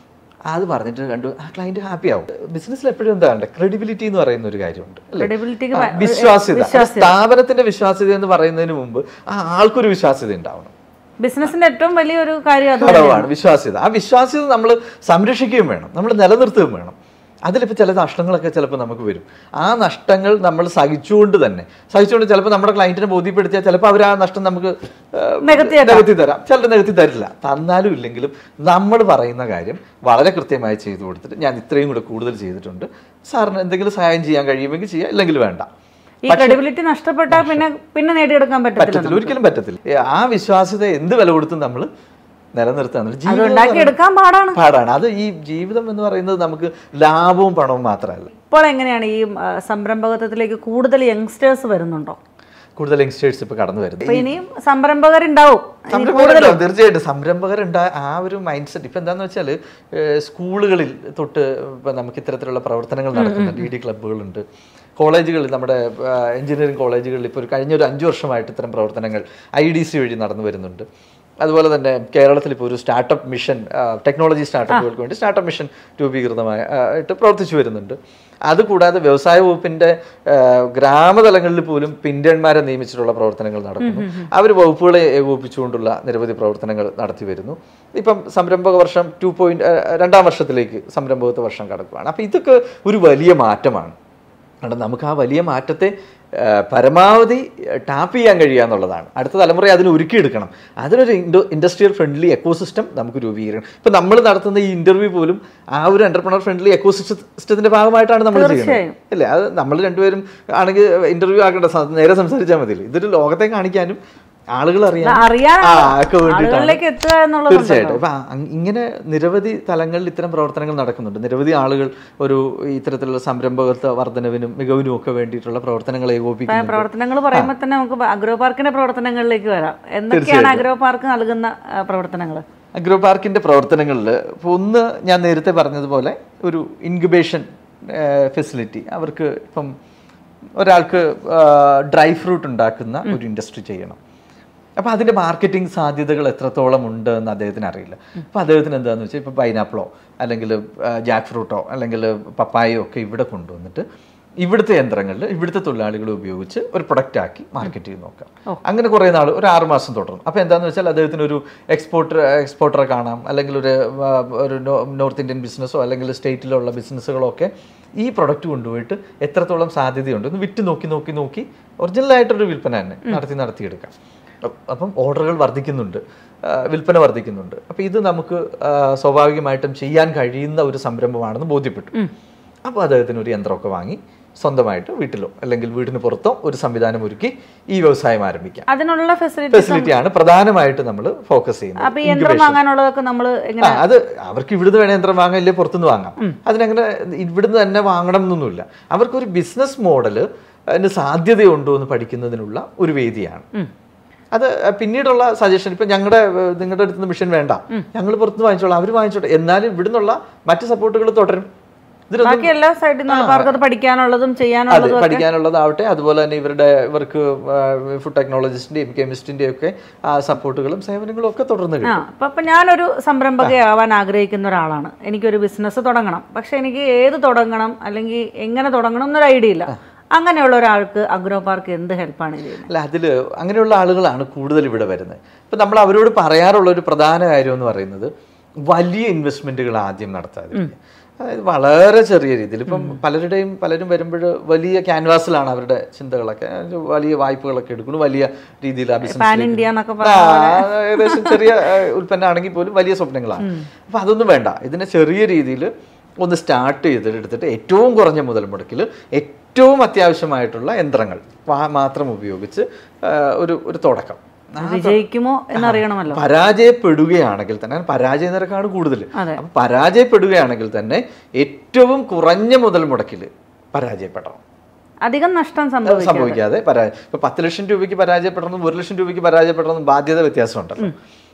അത് പറഞ്ഞിട്ട് കണ്ടു ആ ക്ലയൻറ്റ് ഹാപ്പി ആവും ബിസിനസ്സിൽ എപ്പോഴും എന്താണ് ക്രെഡിബിലിറ്റി എന്ന് പറയുന്ന ഒരു കാര്യമുണ്ട് അല്ലേ? Credibility-ക്ക് ആ, ഭ- വിശ്വാസ്യത വിശ്വാസ്യത. സ്ഥാപനത്തിന്റെ വിശ്വാസ്യത എന്ന് പറയുന്നതിന് മുമ്പ് ആ ആൾക്കൊരു വിശ്വാസ്യത ഉണ്ടാവണം ബിസിനസിന്റെ ഏറ്റവും വലിയൊരു കാര്യം അത് ഘടകമാണ് വിശ്വാസ്യത ആ വിശ്വാസ്യത നമ്മൾ സംരക്ഷിക്കുകയും വേണം നമ്മൾ നിലനിർത്തുകയും വേണം അതിലിപ്പോൾ ചില നഷ്ടങ്ങളൊക്കെ ചിലപ്പോൾ നമുക്ക് വരും ആ നഷ്ടങ്ങൾ നമ്മൾ സഹിച്ചുകൊണ്ട് തന്നെ സഹിച്ചുകൊണ്ട് ചിലപ്പോൾ നമ്മുടെ ക്ലയൻറ്റിനെ ബോധ്യപ്പെടുത്തിയാൽ ചിലപ്പോൾ അവർ ആ നഷ്ടം നമുക്ക് ഏഹ്, നികത്തിയേക്കാം. നികത്തി തരാം ചിലർ നികത്തി തരില്ല തന്നാലും ഇല്ലെങ്കിലും നമ്മൾ പറയുന്ന കാര്യം വളരെ കൃത്യമായി ചെയ്തു കൊടുത്തിട്ട് ഞാൻ ഇത്രയും കൂടെ കൂടുതൽ ചെയ്തിട്ടുണ്ട് സാറിന് എന്തെങ്കിലും സഹായം ചെയ്യാൻ കഴിയുമെങ്കിൽ ചെയ്യാം ഇല്ലെങ്കിൽ വേണ്ട ഈ ക്രെഡിബിലിറ്റി നഷ്ടപ്പെട്ടാൽ പിന്നെ പിന്നെ നേടിയെടുക്കാൻ പറ്റത്തില്ല പറ്റത്തില്ല ഒരിക്കലും പറ്റത്തില്ല ഏ, ആ വിശ്വാസ്യത എന്ത് വില കൊടുത്തും നമ്മൾ നിലനിർത്താൻ അത് ജീവിതം എന്ന് ഉണ്ടാക്കിയെടുക്കാൻ പാടാണ് പാടാണ് അത് ഈ ജീവിതം എന്ന് പറയുന്നത് നമുക്ക് ലാഭവും പണവും മാത്രമല്ല ഇപ്പോൾ എങ്ങനെയാണ് ഈ ആ, സംരംഭകത്വത്തിലേക്ക് കൂടുതൽ യങ്സ്റ്റേഴ്സ് വരുന്നുണ്ടോ കൂടുതൽ യങ്സ്റ്റേഴ്സ് ഇപ്പൊ കടന്നു വരുന്നത് അപ്പൊ ഇനിയും സംരംഭകരുണ്ടാവും ഇനി സംരംഭകരുണ്ടാവും തീർച്ചയായിട്ടും സംരംഭകരുണ്ടായ ആ ഒരു മൈൻഡ് സെറ്റ് ഇപ്പം എന്താണെന്ന് വെച്ചാൽ സ്കൂളുകളിൽ തൊട്ട് ഇപ്പം നമുക്ക് ഇത്തരത്തിലുള്ള പ്രവർത്തനങ്ങൾ നടക്കുന്നുണ്ട് ഇ ഡി ക്ലബ്ബുകളുണ്ട് കോളേജുകളിൽ നമ്മുടെ എഞ്ചിനീയറിംഗ് കോളേജുകളിൽ ഇപ്പോൾ ഒരു കഴിഞ്ഞ ഒരു അഞ്ച് വർഷമായിട്ട് ഇത്തരം പ്രവർത്തനങ്ങൾ ഐ ഡി സി വഴി നടന്നു വരുന്നുണ്ട് അതുപോലെ തന്നെ കേരളത്തിൽ ഇപ്പോൾ ഒരു സ്റ്റാർട്ടപ്പ് മിഷൻ ടെക്നോളജി സ്റ്റാർട്ടപ്പുകൾക്ക് വേണ്ടി സ്റ്റാർട്ടപ്പ് മിഷൻ രൂപീകൃതമായ ആ, ആയിട്ട് പ്രവർത്തിച്ചു വരുന്നുണ്ട് അതുകൂടാതെ വ്യവസായ വകുപ്പിന്റെ ആ, ഗ്രാമതലങ്ങളിൽ പോലും പിന്റന്മാരെ നിയമിച്ചിട്ടുള്ള പ്രവർത്തനങ്ങൾ നടക്കുന്നു അവർ വകുപ്പുകളെ ഏകോപിപ്പിച്ചുകൊണ്ടുള്ള നിരവധി പ്രവർത്തനങ്ങൾ നടത്തി വരുന്നു ഇപ്പം സംരംഭക വർഷം ടു പോയിന്റ് രണ്ടാം വർഷത്തിലേക്ക് സംരംഭകത്വ വർഷം കടക്കുകയാണ് അപ്പം ഇതൊക്കെ ഒരു വലിയ മാറ്റമാണ് കാരണം നമുക്ക് ആ വലിയ മാറ്റത്തെ ആ, പരമാവധി ടാപ്പ് ചെയ്യാൻ കഴിയുക എന്നുള്ളതാണ് അടുത്ത തലമുറയെ അതിന് ഒരുക്കിയെടുക്കണം അതിനൊരു ഇൻഡോ ഇൻഡസ്ട്രിയൽ ഫ്രണ്ട്ലി എക്കോസിസ്റ്റം നമുക്ക് രൂപീകരിക്കണം ഇപ്പം നമ്മൾ നടത്തുന്ന ഈ ഇന്റർവ്യൂ പോലും ആ ഒരു എന്റർപ്രണർ ഫ്രണ്ട്ലി എക്കോസിസ്റ്റത്തിന്റെ ഭാഗമായിട്ടാണ് നമ്മൾ ചെയ്യുന്നത് തീർച്ചയായും. അല്ലേ അത് നമ്മൾ രണ്ടുപേരും ആണെങ്കിൽ ഇന്റർവ്യൂ ആക്കണ്ട സ- നേരെ സംസാരിച്ചാൽ മതി ഇതൊരു ലോകത്തെ കാണിക്കാനും ആളുകൾ അറിയാൻ അറിയാൻ ആ, ഒക്കെ വേണ്ടിയിട്ടാണ്. ആളുകളിലേക്ക് എത്തുക എന്നുള്ളത് തീർച്ചയായിട്ടും ഇപ്പൊ അ- ഇങ്ങനെ നിരവധി തലങ്ങളിൽ ഇത്തരം പ്രവർത്തനങ്ങൾ നടക്കുന്നുണ്ട് നിരവധി ആളുകൾ ഒരു ഇത്തരത്തിലുള്ള സംരംഭകത്വ വർധനവിനും മികവിനും ഒക്കെ വേണ്ടിയിട്ടുള്ള പ്രവർത്തനങ്ങൾ ഏകോപിക്കുന്നുണ്ട് പ്രവർത്തനങ്ങൾ പറയുമ്പോൾ തന്നെ നമുക്ക് അഗ്രോ പാർക്കിന്റെ പ്രവർത്തനങ്ങളിലേക്ക് വരാം എന്തൊക്കെയാണ് അഗ്രോ പാർക്ക് നൽകുന്ന പ്രവർത്തനങ്ങൾ അഗ്രോ പാർക്കിന്റെ പ്രവർത്തനങ്ങളിൽ ഇപ്പോൾ ഒന്ന് ഞാൻ നേരത്തെ പറഞ്ഞതുപോലെ ഒരു ഇൻക്യുബേഷൻ ഫെസിലിറ്റി അവർക്ക് ഇപ്പം ഒരാൾക്ക് ഡ്രൈ ഫ്രൂട്ട് ഉണ്ടാക്കുന്ന ഒരു ഇൻഡസ്ട്രി ചെയ്യണം അപ്പോൾ അതിൻ്റെ മാർക്കറ്റിംഗ് സാധ്യതകൾ എത്രത്തോളം ഉണ്ട് എന്ന് അദ്ദേഹത്തിന് അറിയില്ല അപ്പോൾ അദ്ദേഹത്തിന് എന്താണെന്ന് വെച്ചാൽ ഇപ്പോൾ പൈനാപ്പിളോ അല്ലെങ്കിൽ ജാക്ക് ഫ്രൂട്ടോ അല്ലെങ്കിൽ പപ്പായയോ ഒക്കെ ഇവിടെ കൊണ്ടുവന്നിട്ട് ഇവിടുത്തെ യന്ത്രങ്ങളിൽ ഇവിടുത്തെ തൊഴിലാളികളെ ഉപയോഗിച്ച് ഒരു പ്രൊഡക്റ്റ് ആക്കി മാർക്കറ്റ് ചെയ്ത് നോക്കാം അങ്ങനെ കുറേ നാൾ ഒരു ആറ് മാസം തുടരും അപ്പോൾ എന്താണെന്ന് വെച്ചാൽ അദ്ദേഹത്തിന് ഒരു എക്സ്പോർട്ടർ എക്സ്പോർട്ടറെ കാണാം അല്ലെങ്കിൽ ഒരു ആ, ഒരു നോ- നോർത്ത് ഇന്ത്യൻ ബിസിനസ്സോ അല്ലെങ്കിൽ സ്റ്റേറ്റിലുള്ള ബിസിനസ്സുകളോ ഒക്കെ ഈ പ്രൊഡക്റ്റ് കൊണ്ടുപോയിട്ട് എത്രത്തോളം സാധ്യതയുണ്ട് എന്ന് വിറ്റ് നോക്കി നോക്കി നോക്കി ഒറിജിനലായിട്ടൊരു വിൽപ്പന തന്നെ നടത്തി നടത്തിയെടുക്കാം അപ്പ- അപ്പം ഓർഡറുകൾ വർദ്ധിക്കുന്നുണ്ട് ആ, വിൽപ്പന വർദ്ധിക്കുന്നുണ്ട് അപ്പോൾ ഇത് നമുക്ക് ആ, സ്വാഭാവികമായിട്ടും ചെയ്യാൻ കഴിയുന്ന ഒരു സംരംഭമാണെന്ന് ബോധ്യപ്പെട്ടു അപ്പോൾ അദ്ദേഹത്തിന് ഒരു യന്ത്രമൊക്കെ വാങ്ങി സ്വന്തമായിട്ട് വീട്ടിലോ അല്ലെങ്കിൽ വീടിന് പുറത്തോ ഒരു സംവിധാനം ഒരുക്കി ഈ വ്യവസായം ആരംഭിക്കാം അതിനുള്ള ഫെസിലിറ്റി ഫെസിലിറ്റിയാണ് പ്രധാനമായിട്ട് നമ്മൾ ഫോക്കസ് ചെയ്യുന്നത് അപ്പൊ ഈ യന്ത്രം വാങ്ങാനുള്ളതൊക്കെ നമ്മൾ എങ്ങനെ ആ, അത് അവർക്ക് ഇവിടുന്ന് വേണേ യന്ത്രം വാങ്ങാം ഇല്ലേ പുറത്തുനിന്ന് വാങ്ങാം അതിനങ്ങനെ ഇവിടുന്ന് തന്നെ വാങ്ങണം എന്നൊന്നുമില്ല അവർക്കൊരു ബിസിനസ് മോഡല് അതിന് സാധ്യതയുണ്ടോ എന്ന് പഠിക്കുന്നതിനുള്ള ഒരു വേദിയാണ് അത് പിന്നീടുള്ള സജഷൻ ഇപ്പൊ ഞങ്ങളുടെ നിങ്ങളുടെ അടുത്ത് മിഷൻ വേണ്ട ഞങ്ങൾ പുറത്തുനിന്ന് വാങ്ങിച്ചോളാം അവർ വാങ്ങിച്ചോട്ടെ എന്നാലും ഇവിടുന്നുള്ള മറ്റ് സപ്പോർട്ടുകൾ തുടരും ഇതിലൊന്നും ബാക്കി എല്ലാ സൈഡിൽ നിന്നും അവർക്ക് അത് പഠിക്കാനുള്ളതും അതെ ചെയ്യാനുള്ളതും ഒക്കെ പഠിക്കാനുള്ളതാവട്ടെ അതുപോലെ തന്നെ ഇവരുടെ ഇവർക്ക് ഫുഡ് ടെക്നോളജിസ്റ്റിന്റെയും കെമിസ്റ്റിന്റെയും ഒക്കെ ആ സപ്പോർട്ടുകളും സേവനങ്ങളും ഒക്കെ തുടർന്ന് ആ കിട്ടും അപ്പൊ അപ്പൊ ഞാനൊരു സംരംഭകയാവാൻ ആഗ്രഹിക്കുന്ന ഒരാളാണ് എനിക്കൊരു ബിസിനസ് തുടങ്ങണം പക്ഷെ എനിക്ക് ഏത് തുടങ്ങണം അല്ലെങ്കിൽ എങ്ങനെ തുടങ്ങണം എന്നൊരു ഐഡിയ ഇല്ല അങ്ങനെയുള്ള ഒരാൾക്ക് അഗ്രോ പാർക്ക് എന്ത് ഹെൽപ്പാണ് ചെയ്യുന്നത് അല്ല അതിൽ അങ്ങനെയുള്ള ആളുകളാണ് കൂടുതൽ ഇവിടെ വരുന്നത് ഇപ്പം നമ്മൾ അവരോട് പറയാറുള്ള ഒരു പ്രധാന കാര്യം എന്ന് പറയുന്നത് വലിയ ഇൻവെസ്റ്റ്മെന്റുകൾ ആദ്യം നടത്താതിരിക്കുക അതായത് വളരെ ചെറിയ രീതിയിൽ ഇപ്പം പലരുടെയും പലരും വരുമ്പോൾ വലിയ ക്യാൻവാസിലാണ് അവരുടെ ചിന്തകളൊക്കെ അത് വലിയ വായ്പകളൊക്കെ എടുക്കുന്നു വലിയ രീതിയിൽ ആ പാൻ ഇന്ത്യ എന്നൊക്കെ ആ, ഏകദേശം ചെറിയ ഉൽപ്പന്നമാണെങ്കിൽ പോലും വലിയ സ്വപ്നങ്ങളാണ് അപ്പൊ അതൊന്നും വേണ്ട ഇതിനെ ചെറിയ രീതിയിൽ ഒന്ന് സ്റ്റാർട്ട് ചെയ്ത് എടുത്തിട്ട് ഏറ്റവും കുറഞ്ഞ മുതൽ മുടക്കിൽ ഏറ്റവും അത്യാവശ്യമായിട്ടുള്ള യന്ത്രങ്ങൾ വാ- മാത്രം ഉപയോഗിച്ച് ആ, ഒരു ഒരു തുടക്കം വിജയിക്കുമോ എന്നറിയണമല്ലോ പരാജയപ്പെടുകയാണെങ്കിൽ തന്നെ പരാജയ നിരക്കാണ് കൂടുതൽ അതെ. അപ്പൊ പരാജയപ്പെടുകയാണെങ്കിൽ തന്നെ ഏറ്റവും കുറഞ്ഞ മുതൽ മുടക്കിൽ പരാജയപ്പെടണം അധികം നഷ്ടം സംഭവിക്കും സംഭവിക്കാതെ പരാജയം ഇപ്പൊ പത്ത് ലക്ഷം രൂപയ്ക്ക് പരാജയപ്പെടണം ഒരു ലക്ഷം രൂപയ്ക്ക് പരാജയപ്പെടണം ബാധ്യത വ്യത്യാസമുണ്ടല്ലോ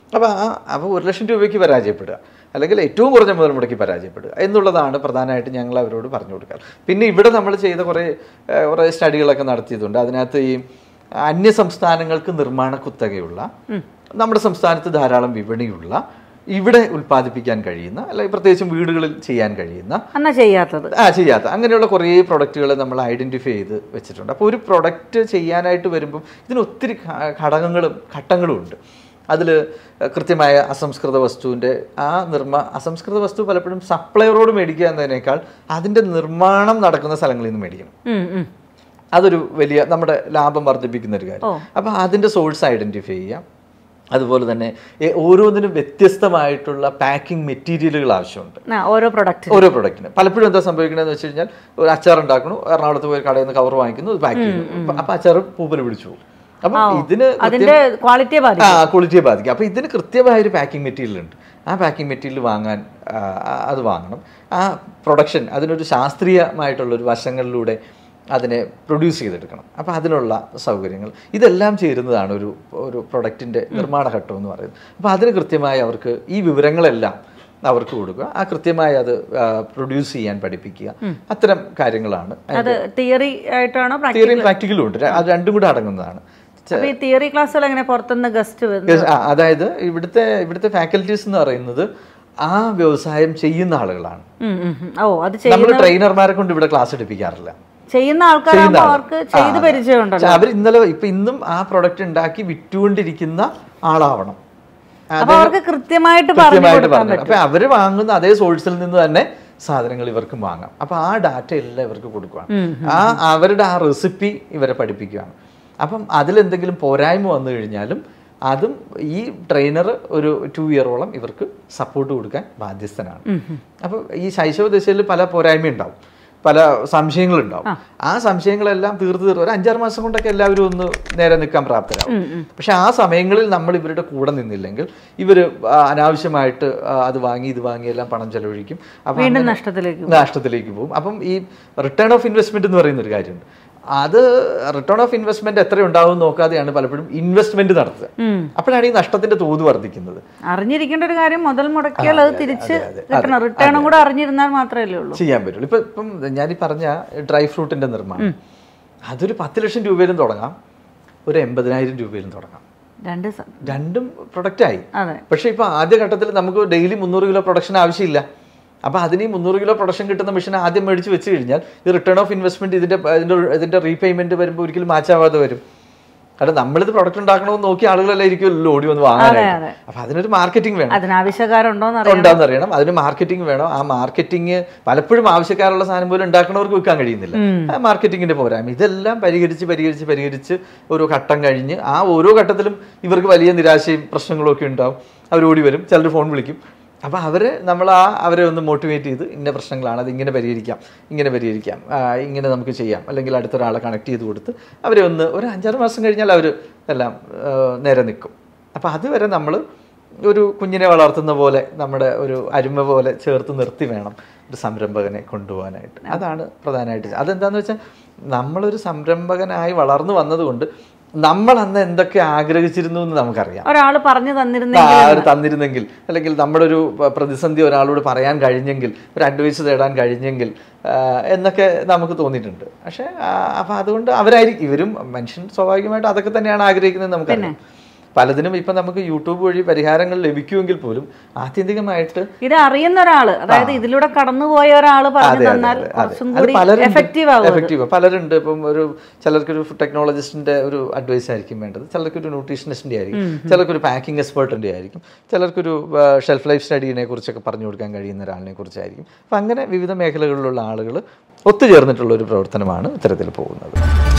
അപ്പോൾ ആ അപ്പോൾ ഒരു ലക്ഷം രൂപയ്ക്ക് പരാജയപ്പെടുക അല്ലെങ്കിൽ ഏറ്റവും കുറഞ്ഞ മുതൽ മുടക്കി പരാജയപ്പെടുക എന്നുള്ളതാണ് പ്രധാനമായിട്ട് ഞങ്ങൾ അവരോട് പറഞ്ഞു കൊടുക്കുക പിന്നെ ഇവിടെ നമ്മൾ ചെയ്ത കുറേ ഏഹ്, കുറേ സ്റ്റഡികളൊക്കെ നടത്തിയതുണ്ട് അതിനകത്ത് ഈ അന്യ സംസ്ഥാനങ്ങൾക്ക് നിർമ്മാണ കുത്തകയുള്ള നമ്മുടെ സംസ്ഥാനത്ത് ധാരാളം വിപണിയുള്ള ഇവിടെ ഉൽപ്പാദിപ്പിക്കാൻ കഴിയുന്ന അല്ലെങ്കിൽ പ്രത്യേകിച്ചും വീടുകളിൽ ചെയ്യാൻ കഴിയുന്ന എന്നാ ചെയ്യാത്തത് ആ ചെയ്യാത്ത അങ്ങനെയുള്ള കുറേ പ്രൊഡക്റ്റുകൾ നമ്മൾ ഐഡന്റിഫൈ ചെയ്ത് വെച്ചിട്ടുണ്ട് അപ്പോൾ ഒരു പ്രൊഡക്റ്റ് ചെയ്യാനായിട്ട് വരുമ്പം ഇതിന് ഒത്തിരി ഘ- ഘടകങ്ങളും ഘട്ടങ്ങളും ഉണ്ട് അതിൽ കൃത്യമായ അസംസ്കൃത വസ്തുവിൻ്റെ ആ നിർമ്മാ അസംസ്കൃത വസ്തു പലപ്പോഴും സപ്ലയറോട് മേടിക്കുക എന്നതിനേക്കാൾ അതിൻ്റെ നിർമ്മാണം നടക്കുന്ന സ്ഥലങ്ങളിൽ നിന്ന് മേടിക്കണം ഉം, ഉം. അതൊരു വലിയ നമ്മുടെ ലാഭം വർദ്ധിപ്പിക്കുന്ന ഒരു കാര്യം അപ്പോൾ അതിൻ്റെ സോഴ്സ് ഐഡൻറ്റിഫൈ ചെയ്യാം അതുപോലെ തന്നെ ഏ- ഓരോന്നിനും വ്യത്യസ്തമായിട്ടുള്ള പാക്കിംഗ് മെറ്റീരിയലുകൾ ആവശ്യമുണ്ട് ആ, ഓരോ പ്രൊഡക്റ്റ് ഓരോ പ്രൊഡക്റ്റിന് പലപ്പോഴും എന്താ സംഭവിക്കണമെന്ന് വെച്ച് കഴിഞ്ഞാൽ ഒരു അച്ചാർ ഉണ്ടാക്കണു എറണാകുളത്ത് പോയി കടയിൽ നിന്ന് കവർ വാങ്ങിക്കുന്നു പാക്ക് ചെയ്യുന്നു അപ്പൊ അച്ചാർ പൂപ്പല് പിടിച്ചു പോകും അപ്പൊ ഇതിന് അതിന്റെ ക്വാളിറ്റിയെ ബാധിക്കും ആ ക്വാളിറ്റിയെ ബാധിക്കും അപ്പോൾ ഇതിന് കൃത്യമായ ഒരു പാക്കിംഗ് മെറ്റീരിയൽ ഉണ്ട് ആ പാക്കിംഗ് മെറ്റീരിയൽ വാങ്ങാൻ ആ, ആ, അത് വാങ്ങണം ആ പ്രൊഡക്ഷൻ അതിനൊരു ശാസ്ത്രീയമായിട്ടുള്ള ഒരു വശങ്ങളിലൂടെ അതിനെ പ്രൊഡ്യൂസ് ചെയ്തെടുക്കണം അപ്പോൾ അതിനുള്ള സൗകര്യങ്ങൾ ഇതെല്ലാം ചേരുന്നതാണ് ഒരു ഒരു പ്രൊഡക്റ്റിൻ്റെ നിർമ്മാണ ഘട്ടം എന്ന് പറയുന്നത് അപ്പോൾ അതിന് കൃത്യമായി അവർക്ക് ഈ വിവരങ്ങളെല്ലാം അവർക്ക് കൊടുക്കുക ആ കൃത്യമായി അത് പ്രൊഡ്യൂസ് ചെയ്യാൻ പഠിപ്പിക്കുക അത്തരം കാര്യങ്ങളാണ് അത് തിയറി ആയിട്ടാണോ പ്രാക്ടിക്കൽ തിയറിയും പ്രാക്ടിക്കലും ഉണ്ട് ര- അത് രണ്ടും കൂടെ അടങ്ങുന്നതാണ് അപ്പൊ ഈ തിയറി ക്ലാസ്സുകൾ എങ്ങനെ പുറത്തുനിന്ന് ഗസ്റ്റ് വരുന്നു Yes, ആ, അതായത് ഇവിടുത്തെ ഇവിടുത്തെ ഫാക്കൽറ്റീസ് എന്ന് പറയുന്നത് ആ വ്യവസായം ചെയ്യുന്ന ആളുകളാണ് ഉം, ഉം, ഉം. ഓ അത് ചെയ്- നമ്മൾ ട്രെയിനർമാരെ കൊണ്ട് ഇവിടെ ക്ലാസ് എടുപ്പിക്കാറില്ല ചെയ്യുന്ന ആൾക്കാരാകുമ്പോ അവർക്ക് ചെയ്ത് പരിചയമുണ്ടല്ലോ അവർ ഇന്നലെ ഇപ്പൊ ഇന്നും ആ പ്രൊഡക്റ്റ് ഉണ്ടാക്കി വിറ്റുകൊണ്ടിരിക്കുന്ന ആളാവണം അപ്പൊ അവർക്ക് കൃത്യമായിട്ട് പറഞ്ഞു കൃത്യമായിട്ട് പറഞ്ഞു അപ്പൊ അവര് വാങ്ങുന്ന അതേ സോഴ്സിൽ നിന്ന് തന്നെ സാധനങ്ങൾ ഇവർക്കും വാങ്ങാം അപ്പൊ ആ ഡാറ്റ എല്ലാം ഇവർക്ക് കൊടുക്കുകയാണ് ആ അവരുടെ ആ റെസിപ്പി ഇവരെ പഠിപ്പിക്കുകയാണ് അപ്പം അതിലെന്തെങ്കിലും പോരായ്മ വന്നു കഴിഞ്ഞാലും അതും ഈ ട്രെയിനർ ഒരു ടു ഇയറോളം ഇവർക്ക് സപ്പോർട്ട് കൊടുക്കാൻ ബാധ്യസ്ഥനാണ് അപ്പോൾ ഈ ശൈശവ ദശയിൽ പല പോരായ്മ ഉണ്ടാവും പല സംശയങ്ങളുണ്ടാവും ആ സംശയങ്ങളെല്ലാം തീർത്ത് തീർത്ത് ഒരു അഞ്ചാറ് മാസം കൊണ്ടൊക്കെ എല്ലാവരും ഒന്ന് നേരെ നിൽക്കാൻ പ്രാപ്തരാകും പക്ഷെ ആ സമയങ്ങളിൽ നമ്മൾ ഇവരുടെ കൂടെ നിന്നില്ലെങ്കിൽ ഇവർ അനാവശ്യമായിട്ട് ആ, അത് വാങ്ങി ഇത് വാങ്ങി എല്ലാം പണം ചെലവഴിക്കും അപ്പം വീണ്ടും അങ്ങനെ നഷ്ടത്തിലേക്ക് നഷ്ടത്തിലേക്ക് പോകും അപ്പം ഈ റിട്ടേൺ ഓഫ് ഇൻവെസ്റ്റ്മെന്റ് എന്ന് പറയുന്ന ഒരു കാര്യമുണ്ട് അത് റിട്ടേൺ ഓഫ് ഇൻവെസ്റ്റ്മെന്റ് എത്ര ഉണ്ടാവും നോക്കാതെയാണ് പലപ്പോഴും ഇൻവെസ്റ്റ്മെന്റ് നടത്തുക ഉം. അപ്പോഴാണ് ഈ നഷ്ടത്തിന്റെ തോത് വർദ്ധിക്കുന്നത് അറിഞ്ഞിരിക്കേണ്ട ഒരു കാര്യം മുതൽ മുടക്കിയാൽ അത് തിരിച്ച് കിട്ടണം റിട്ടേണും കൂടെ അറിഞ്ഞിരുന്നാൽ മാത്രമേ ഉള്ളൂ ചെയ്യാൻ പറ്റുള്ളൂ ഇപ്പം ഇപ്പം ഞാൻ ഈ പറഞ്ഞ ഡ്രൈ ഫ്രൂട്ടിന്റെ നിർമ്മാണം അതൊരു പത്ത് ലക്ഷം രൂപയിലും തുടങ്ങാം ഒരു എൺപതിനായിരം രൂപയിലും തുടങ്ങാം രണ്ട് സ- രണ്ടും പ്രൊഡക്റ്റായി അതെ പക്ഷേ ഇപ്പോൾ ആദ്യ ഘട്ടത്തിൽ നമുക്ക് ഡെയിലി മുന്നൂറ് കിലോ പ്രൊഡക്ഷൻ ആവശ്യമില്ല അപ്പോൾ അതിന് ഈ മുന്നൂറ് കിലോ പ്രൊഡക്ഷൻ കിട്ടുന്ന മെഷീൻ ആദ്യം മേടിച്ച് വെച്ച് കഴിഞ്ഞാൽ ഈ റിട്ടേൺ ഓഫ് ഇൻവെസ്റ്റ്മെന്റ് ഇതിന്റെ ഇതിന്റെ ഇതിന്റെ റീപേയ്മെന്റ് വരുമ്പോൾ ഒരിക്കലും മാച്ചാവാതെ വരും കാരണം നമ്മളിത് പ്രൊഡക്റ്റ് ഉണ്ടാക്കണമെന്ന് നോക്കി ആളുകളെല്ലാം ഇരിക്കുമല്ലോ ഓടി വന്ന് വാങ്ങാനായിട്ട് അതെ. അപ്പോൾ അതിനൊരു മാർക്കറ്റിംഗ് വേണം അതിന് ആവശ്യക്കാരുണ്ടോന്ന് അറിയാം ഉണ്ടാന്ന് അറിയണം അതിന് മാർക്കറ്റിംഗ് വേണം ആ മാർക്കറ്റിംഗ് പലപ്പോഴും ആവശ്യക്കാരുള്ള സാധനം പോലും ഉണ്ടാക്കുന്നവർക്ക് വിൽക്കാൻ കഴിയുന്നില്ല ആ മാർക്കറ്റിംഗിന്റെ പോരായ്മ ഇതെല്ലാം പരിഹരിച്ച് പരിഹരിച്ച് പരിഹരിച്ച് ഓരോ ഘട്ടം കഴിഞ്ഞ് ആ ഓരോ ഘട്ടത്തിലും ഇവർക്ക് വലിയ നിരാശയും പ്രശ്നങ്ങളും ഒക്കെ ഉണ്ടാവും അവർ ഓടി വരും ചിലർ ഫോൺ വിളിക്കും അപ്പോൾ അവരെ നമ്മൾ ആ അവരെ ഒന്ന് മോട്ടിവേറ്റ് ചെയ്ത് ഇന്ന പ്രശ്നങ്ങളാണ് അത് ഇങ്ങനെ പരിഹരിക്കാം ഇങ്ങനെ പരിഹരിക്കാം ആ, ഇങ്ങനെ നമുക്ക് ചെയ്യാം അല്ലെങ്കിൽ അടുത്തൊരാളെ കണക്ട് ചെയ്ത് കൊടുത്ത് അവരെ ഒന്ന് ഒരു അഞ്ചാറ് മാസം കഴിഞ്ഞാൽ അവർ എല്ലാം ആ, നേരെ നിൽക്കും അപ്പോൾ അതുവരെ നമ്മൾ ഒരു കുഞ്ഞിനെ വളർത്തുന്ന പോലെ നമ്മുടെ ഒരു അരുമ പോലെ ചേർത്ത് നിർത്തി വേണം ഒരു സംരംഭകനെ കൊണ്ടുപോകാനായിട്ട് അതാണ് പ്രധാനമായിട്ട് അതെന്താന്ന് വെച്ചാൽ നമ്മളൊരു സംരംഭകനായി വളർന്നു വന്നതുകൊണ്ട് നമ്മൾ അന്ന് എന്തൊക്കെ ആഗ്രഹിച്ചിരുന്നു എന്ന് നമുക്കറിയാം ഒരാള് പറഞ്ഞു തന്നിരുന്നേ ആ ഒരു തന്നിരുന്നെങ്കിൽ അല്ലെങ്കിൽ നമ്മുടെ ഒരു പ- പ്രതിസന്ധി ഒരാളോട് പറയാൻ കഴിഞ്ഞെങ്കിൽ ഒരു അഡ്വൈസ് തേടാൻ കഴിഞ്ഞെങ്കിൽ ആ, എന്നൊക്കെ നമുക്ക് തോന്നിയിട്ടുണ്ട് പക്ഷേ ആ, അപ്പം അതുകൊണ്ട് അവരായിരിക്കും ഇവരും മനുഷ്യൻ സ്വാഭാവികമായിട്ട് അതൊക്കെ തന്നെയാണ് ആഗ്രഹിക്കുന്നത് നമുക്കറിയാം പലതിനും ഇപ്പം നമുക്ക് യൂട്യൂബ് വഴി പരിഹാരങ്ങൾ ലഭിക്കുമെങ്കിൽ പോലും ആത്യന്തികമായിട്ട് ഇത് അറിയുന്ന ഒരാള് അതായത് ഇതിലൂടെ കടന്നുപോയ ഒരാള് പറഞ്ഞു അതെ, അതെ, തന്നാൽ അതെ, അതെ. കുറച്ചും അത് കൂടി പലരുണ്ട്. എഫക്റ്റീവ് ആവും അത്. എഫക്റ്റീവ് പലരുണ്ട് ഇപ്പം ഒരു ചിലർക്ക് ഒരു ടെക്നോളജിസ്റ്റിന്റെ ഒരു അഡ്വൈസ് ആയിരിക്കും വേണ്ടത് ചിലർക്ക് ഒരു ന്യൂട്രീഷനിസ്റ്റിന്റെ ആയിരിക്കും ചിലർക്ക് ഒരു പാക്കിംഗ് എക്സ്പേർട്ടിന്റെ ആയിരിക്കും ചിലർക്കൊരു ഷെൽഫ് ലൈഫ് സ്റ്റഡീനെ കുറിച്ചൊക്കെ പറഞ്ഞു കൊടുക്കാൻ കഴിയുന്ന ഒരാളിനെ കുറിച്ചായിരിക്കും അപ്പം അങ്ങനെ വിവിധ മേഖലകളിലുള്ള ആളുകൾ ഒത്തുചേർന്നിട്ടുള്ള ഒരു പ്രവർത്തനമാണ് ഇത്തരത്തിൽ പോകുന്നത്